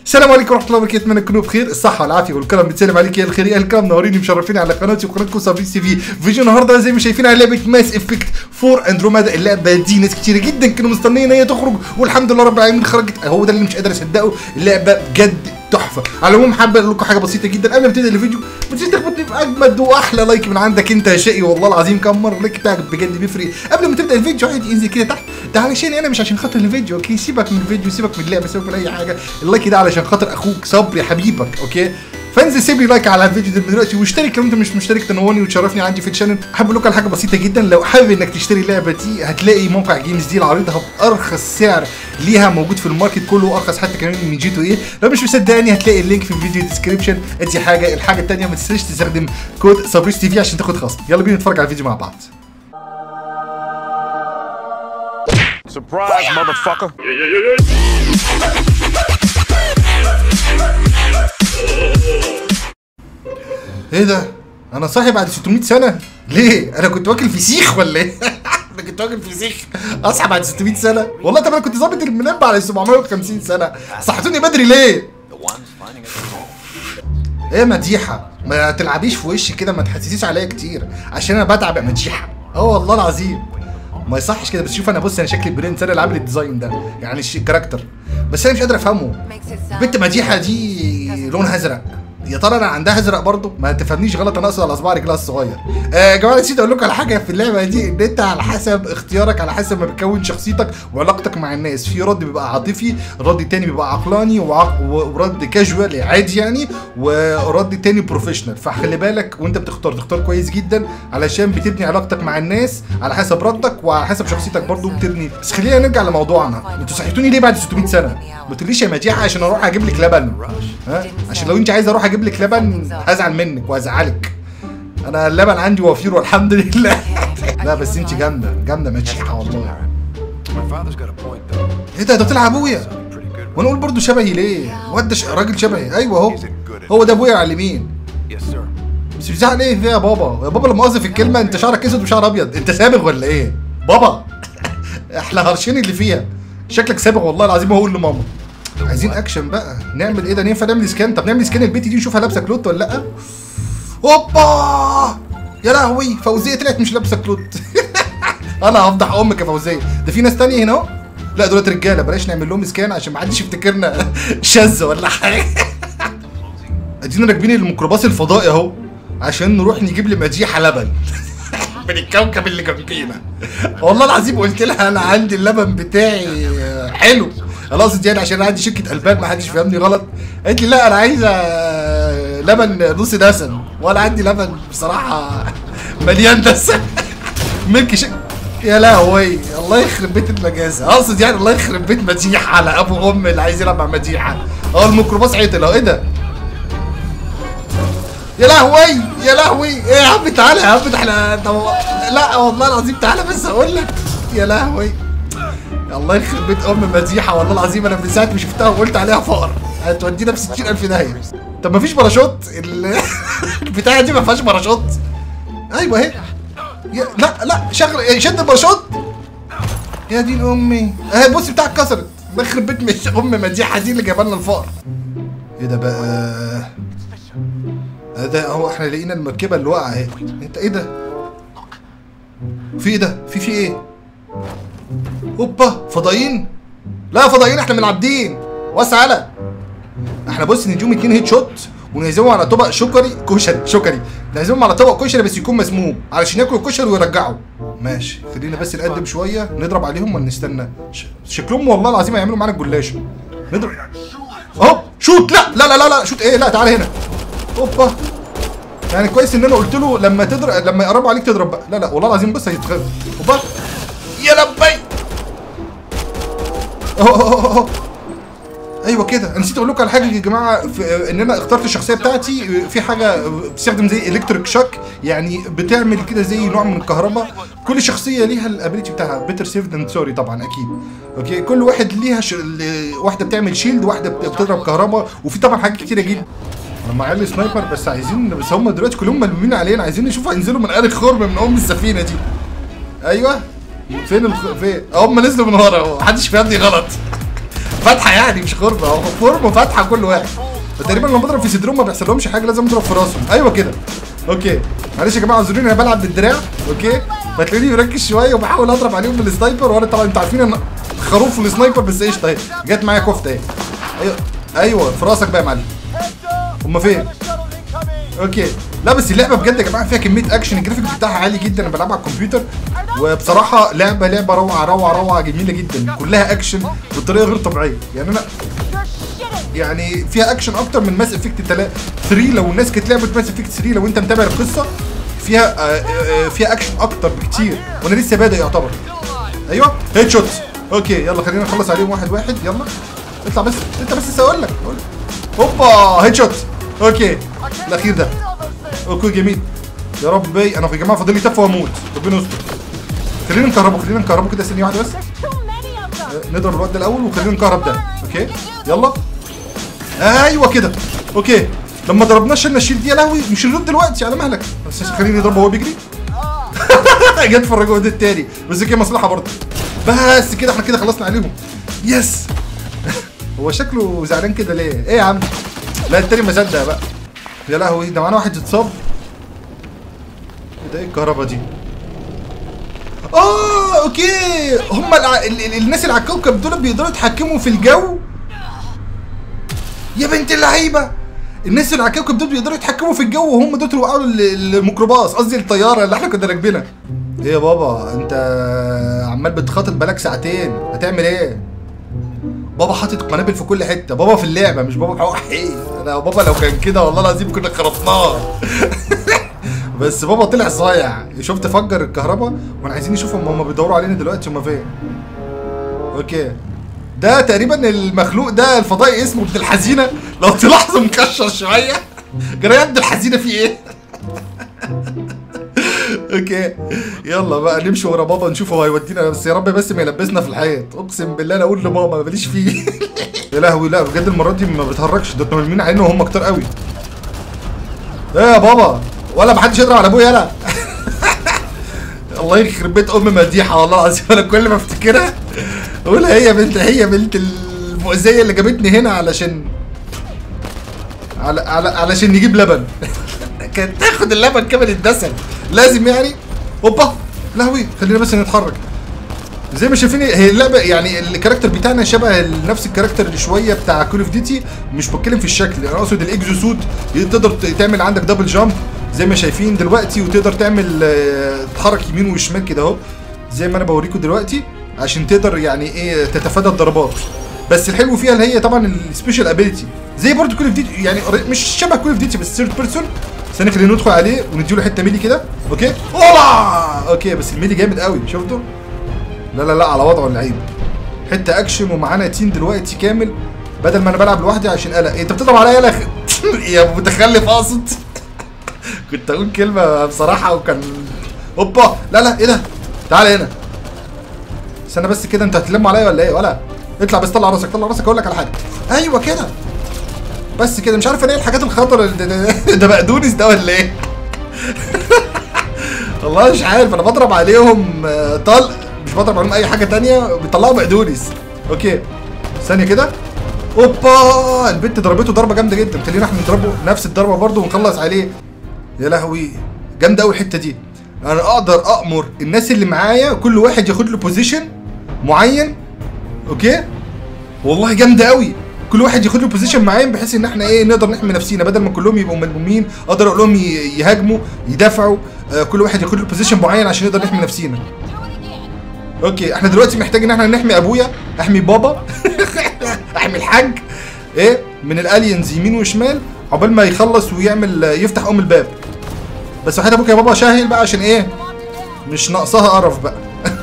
السلام عليكم ورحمه الله وبركاته اتمنى تكونوا بخير الصحه والعافيه والكرم بتسلم عليك يا الخير يا الكرم منوريني مشرفيني على قناتي وقناتكم صابريس تي في فيديو النهارده زي ما شايفين على لعبه ماس افكت فور اندرومادا اللعبه دي ناس كتير جدا كانوا مستنيين ان هي تخرج والحمد لله رب العالمين خرجت هو ده اللي مش قادر اصدقه اللعبه بجد تحفه على العموم حابب اقول لكم حاجه بسيطه جدا قبل ما ابتدي الفيديو ما تنساش تخبطني باجمد واحلى لايك من عندك انت يا شقي والله العظيم كم مره اللايك بتاعك بجد بيفرق قبل ما تبدا الفيديو عادي انزل كده تحت ده علشان انا مش عشان خاطر الفيديو اوكي سيبك من الفيديو سيبك من اللعبه سيبك من اي حاجه اللايك ده علشان خاطر اخوك صبري حبيبك اوكي فانزل سيب لي لايك على الفيديو ده دلوقتي واشترك لو انت مش مشترك تنورني وتشرفني عندي في الشانل حابب اقول لك على حاجه بسيطه جدا لو حابب انك تشتري اللعبه دي هتلاقي موقع جيمز دي عرضها بارخص سعر ليها موجود في الماركت كله ارخص حتى كمان من جي تو ايه لو مش مصدقني هتلاقي اللينك في الفيديو ديسكريبشن ادي حاجه الحاجه الثانيه ما تنساش تستخدم كود صابريس تي في عشان تاخد خصم يلا بينا نتفرج على الفيديو مع بعض Surprise, motherfucker. ايه ده انا صاحي بعد 600 سنه ليه انا كنت واكل فسيخ ولا ايه انا كنت واكل فسيخ اصحى بعد 600 سنه والله طب انا كنت ظابط المنبه على 750 سنه صحتوني بدري ليه ايه مديحه ما تلعبيش في وشي كده ما تحسسيش عليا كتير عشان انا بتعب يا مديحه اه والله العظيم ما يصحش كده بس شوف انا بص انا شكلي برنس انا اللي عامل الديزاين ده يعني الش- الكاركتر بس انا مش قادر افهمه البنت مديحه دي لونها ازرق يا ترى انا عندها ازرق برضه ما تفهمنيش غلط انا اقصد على صباع رجلها الصغير آه يا جماعه نسيت اقول لكم على حاجه في اللعبه دي ان انت على حسب اختيارك على حسب ما بتكون شخصيتك وعلاقتك مع الناس في رد بيبقى عاطفي رد تاني بيبقى عقلاني وعق... ورد كاجوال عادي يعني ورد تاني بروفيشنال فخلي بالك وانت بتختار تختار كويس جدا علشان بتبني علاقتك مع الناس على حسب ردك وعلى حسب شخصيتك برضه بتبني بس خلينا نرجع لموضوعنا انتوا صحيتوني ليه بعد 600 سنه ما تقوليش يا مديحه عشان اروح اجيب لك لبن ها عشان لو انت عايزه اروح اجيب لك لبن هزعل منك وازعلك انا اللبن عندي وفير والحمد لله لا بس انت جامده جامده مديحه والله My father's got a point, though. ايه ده ده طلع ابويا Pretty good. وانا اقول برضه شبهي ليه واد ده ش- راجل شبهي ايوه اهو هو ده ابويا على اليمين Yes, sir. بس بتزعل ايه فيها يا بابا يا بابا لما قصدي في الكلمه انت شعرك اسود وشعر ابيض انت سابغ ولا ايه بابا احنا هرشين اللي فيها شكلك سابغ والله العظيم هو اللي ماما عايزين اكشن بقى نعمل ايه ده ينفع نعمل سكان طب نعمل سكان البيت دي نشوفها لابسه كلوت ولا لا هوبا يا لهوي فوزيه طلعت مش لابسه كلوت انا هفضح امك يا فوزيه ده في ناس تانية هنا اهو لا دولت رجاله بلاش نعمل لهم سكان عشان ما حدش يفتكرنا شاذ ولا حاجه ادينا راكبين الميكروباص الفضائي اهو عشان نروح نجيب لمديحه لبن من الكوكب اللي جنبينا والله العظيم قلت لها انا عندي اللبن بتاعي حلو انا قصدي يعني عشان انا عندي شركه البان ما حدش فهمني غلط قالت لي لا انا عايزه لبن نص دسم وانا عندي لبن بصراحه مليان دسم ملك شك يا لهوي الله يخرب بيت المجازة اقصد يعني الله يخرب بيت مديحه على ابو ام اللي عايز يلعب مع مديحه اه الميكروباص عيطل اهو ايه ده يا لهوي يا لهوي ايه يا عم تعالى يا عم ده احنا طب لا والله العظيم تعالى بس اقول لك يا لهوي الله يخرب بيت ام مديحه والله العظيم انا من ساعه ما شفتها وقلت عليها فقر هتودينا في 60000 داهيه طب ما فيش باراشوت ال- البتاعه دي ما فيهاش باراشوت ايوه اهي يا- لا لا شغل شد الباراشوت يا دين امي اهي البوس بتاعك اتكسرت الله يخرب بيت مش ام مديحه دي اللي جايبه لنا الفقر ايه ده بقى ده هو احنا لقينا المركبه اللي واقعه اهي انت ايه ده في ايه ده في في ايه هوبا فضايين لا فضايين احنا منعبدين وسعلى احنا بص نديهم اتنين هيد شوت ونهزمهم على طبق شكري كشري شكري نهزمهم على طبق كشري بس يكون مسموم علشان ياكلوا الكشري ويرجعوا ماشي خلينا بس نقدم شويه نضرب عليهم ولا نستنى ش- شكلهم والله العظيم هيعملوا معانا الجلاشه نضرب اهو شوت لا لا لا لا لا شوت ايه لا تعالى هنا اوبا يعني كويس ان انا قلت له لما تضرب لما يقربوا عليك تضرب بقى لا لا والله العظيم بص هيتخرب اوبا يا لبي اهو اهو اهو اهو ايوه كده انا نسيت اقول لكم على حاجه يا جماعه في ان انا اخترت الشخصيه بتاعتي في حاجه بتستخدم زي الكتريك شوك يعني بتعمل كده زي نوع من الكهرباء كل شخصيه ليها الابيليتي بتاعها بيتر سيف ذان سوري طبعا اكيد اوكي كل واحد ليها ش... ل- واحده بتعمل شيلد واحده بت- بتضرب كهرباء وفي طبعا حاجات كتيره جدا انا معايا سنايبر بس عايزين بس هم دلوقتي كلهم ملمومين علينا عايزين نشوف هينزلوا من قاري خرم من ام السفينه دي ايوه فين الخ... فين هم نزلوا من ورا اهو محدش فهمني غلط فتحه يعني مش خرم هو خرم وفتحه كل واحد فتقريبا لما بضرب في صدرهم ما بيحصلهمش حاجه لازم اضرب في راسهم ايوه كده اوكي معلش يا جماعه اعذروني انا بلعب بالدراع اوكي فتلاقيني مركز شويه وبحاول اضرب عليهم بالسنايبر وانا طبعا انتوا عارفين ان خروف والسنايبر بس ايش طيب جت معايا كفته اهي ايوه ايوه في راسك بقى يا معلم هما فين؟ اوكي لا بس اللعبه بجد يا جماعه فيها كميه اكشن الجرافيك بتاعها عالي جدا انا بلعبها على الكمبيوتر وبصراحه لعبه لعبه روعه روعه روعه جميله جدا كلها اكشن بطريقه غير طبيعيه يعني انا يعني فيها اكشن اكتر من ماس افكت 3 لو الناس كانت لعبت ماس افكت 3 لو انت متابع القصه فيها آه، آه، فيها اكشن اكتر بكتير وانا لسه بادئ يعتبر ايوه هيد شوت اوكي يلا خلينا نخلص عليهم واحد واحد يلا اطلع بس انت بس لسه اقول لك أقول لك. هوبا هيد شوت اوكي الاخير ده اوكي جميل يا ربي انا في جماعه فاضل لي تف واموت ربنا يستر خلينا نكهربه خلينا نكهربه كده ثانيه واحده بس There's too many of them. نضرب الواد ده الاول وخلينا نكهرب ده اوكي يلا ايوه كده اوكي لما ضربناه شلنا الشيل دي يا لهوي مش الرد دلوقتي على مهلك بس خليني نضربه وهو بيجري جت في الرجوع ده التاني بس كده مصلحه برضه بس كده احنا كده خلصنا عليهم يس هو شكله زعلان كده ليه؟ ايه يا عم؟ لا التاني ما صدق بقى يا لهوي ده معانا واحد اتصاب ايه ده ايه الكهرباء دي؟ اه اوكي هم الع... ال... ال... الناس اللي على الكوكب دول بيقدروا يتحكموا في الجو يا بنت اللعيبه الناس اللي على الكوكب دول بيقدروا يتحكموا في الجو وهم دول اللي وقعوا ال- الميكروباص قصدي الطياره اللي احنا كنا راكبينها ايه يا بابا انت عمال بتخاطب بقالك ساعتين هتعمل ايه بابا حاطط قنابل في كل حته بابا في اللعبه مش بابا بحقق حقيقي انا بابا لو كان كده والله العظيم كنا خرطناه بس بابا طلع صايع شفت فجر الكهرباء وانا عايزين نشوفهم هم بيدوروا علينا دلوقتي هم فين اوكي ده تقريبا المخلوق ده الفضائي اسمه ابن الحزينه لو تلاحظوا مكشر شويه جرى يا ابن الحزينه في ايه اوكي يلا بقى نمشي ورا بابا نشوف هو هيودينا بس يا رب بس ما يلبسنا في الحيط اقسم بالله انا اقول لماما ماليش فيه يا لهوي لا بجد المره دي ما بتهرجش ده انتوا ملمين علينا وهم كتار قوي ايه يا بابا ولا محدش يضرب على ابويا انا الله يخرب بيت ام مديحه والله العظيم انا كل ما افتكرها اقول هي بنت هي بنت المؤذيه اللي جابتني هنا علشان على على علشان نجيب لبن كانت تاخد اللبن كامل الدسم لازم يعني اوبا لهوي خلينا بس نتحرك زي ما شايفين هي اللعبه يعني الكاركتر بتاعنا شبه نفس الكاركتر اللي شويه بتاع كول اوف ديوتي مش بتكلم في الشكل انا اقصد الاكزو سوت تقدر ت- تعمل عندك دبل جامب زي ما شايفين دلوقتي وتقدر تعمل آه، تتحرك يمين وشمال كده اهو زي ما انا بوريكم دلوقتي عشان تقدر يعني ايه تتفادى الضربات بس الحلو فيها اللي هي طبعا السبيشال ابيلتي زي برضه كول اوف ديوتي يعني قري- مش شبه كول اوف ديوتي بس ثيرد بيرسون ثاني خلينا ندخل عليه ونديله حته ميلي كده اوكي اولا اوكي بس الميلي جامد قوي شفتوا لا لا لا على وضعه اللعيب حته اكشن ومعانا تيم دلوقتي كامل بدل ما انا بلعب لوحدي عشان قلق إيه انت بتضرب عليا يا لخ يا متخلف اقصد كنت اقول كلمه بصراحه وكان اوبا لا لا ايه ده تعالى هنا استنى بس كده انت هتلم عليا ولا ايه ولا اطلع بس طلع راسك طلع راسك اقول لك على حاجه ايوه كده بس كده مش عارف انا ايه الحاجات الخطر اللي ده, ده, ده بقدونس ده ولا ايه والله مش عارف انا بضرب عليهم آه، طلق مش بضرب عليهم اي حاجه تانية بيطلعوا بقدونس اوكي ثانيه كده اوبا البت ضربته ضربه جامده جدا خلينا احنا نضربه نفس الضربه برضه ونخلص عليه يا لهوي جامده قوي الحته دي انا اقدر امر الناس اللي معايا كل واحد ياخد له بوزيشن معين اوكي والله جامده قوي كل واحد ياخد له بوزيشن معين بحيث ان احنا ايه نقدر نحمي نفسينا بدل ما كلهم يبقوا ملمومين اقدر اقول لهم ي- يهاجموا يدافعوا آه كل واحد ياخد له بوزيشن معين عشان نقدر نحمي نفسينا اوكي احنا دلوقتي محتاج ان احنا نحمي ابويا احمي بابا احمي الحاج ايه من الالينز يمين وشمال عقبال ما يخلص ويعمل يفتح ام الباب بس وحياة ابوك يا بابا شاهل بقى عشان ايه مش ناقصاها قرف بقى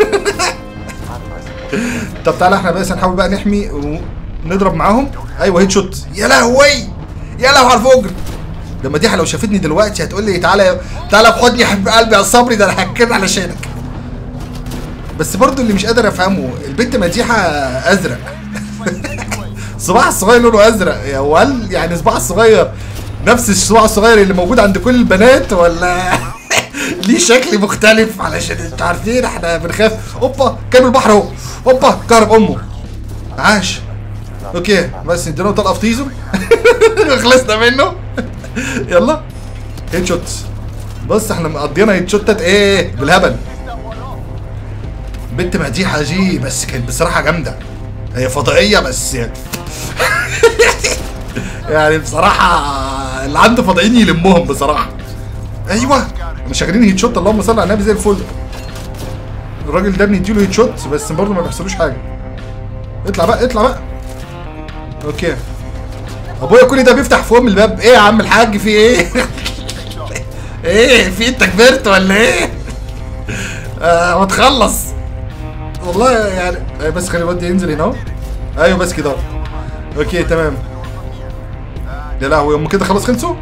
طب تعالى احنا بس هنحاول بقى نحمي ونضرب معاهم ايوه هيد شوت يا لهوي يا لهوي على الفجر ده مديحه لو شافتني دلوقتي هتقول لي تعالى تعالى بحضني يا حبيب قلبي يا صبري ده انا هكد علشانك بس برضو اللي مش قادر افهمه البنت مديحه ازرق صباع الصغير لونه ازرق يا وهل يعني صباع الصغير نفس الصباع الصغير اللي موجود عند كل البنات ولا ليه شكل مختلف علشان انتوا عارفين احنا بنخاف اوبا كامل البحر اهو اوبا كهرب امه عاش اوكي بس ادينا طلقه في تيزو خلصنا منه يلا هيد شوت بص احنا مقضينا هيد شوتات ايه بالهبل بنت مديحه دي بس كانت بصراحه جامده هي فضائيه بس يعني بصراحه اللي عنده فضائيين يلمهم بصراحه ايوه مش شغالين هيد شوت اللهم صل على النبي زي الفل الراجل ده بنديله هيد شوت بس برضه ما بيحصلوش حاجه اطلع بقى اطلع بقى اوكي ابويا كل ده بيفتح فوق الباب ايه يا عم الحاج في ايه ايه في انت كبرت ولا ايه آه ما تخلص والله يعني آه، بس خلي الواد ينزل هنا اهو ايوه بس كده اوكي تمام يا لهوي هم كده خلاص خلصوا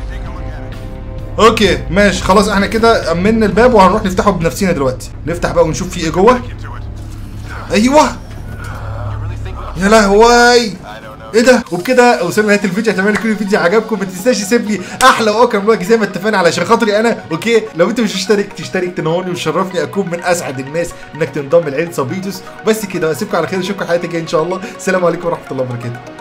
اوكي ماشي خلاص احنا كده امنا الباب وهنروح نفتحه بنفسنا دلوقتي نفتح بقى ونشوف في ايه جوه ايوه يا لهوي ايه ده وبكده وصلنا لنهايه الفيديو اتمنى يكون الفيديو عجبكم ما تنساش تسيب لي احلى واكرم لايك زي ما اتفقنا علشان خاطري انا اوكي لو انت مش مشترك تشترك تنورني وتشرفني اكون من اسعد الناس انك تنضم لعيله صابيتوس بس كده واسيبكم على خير اشوفكم حياتي الجايه ان شاء الله السلام عليكم ورحمه الله وبركاته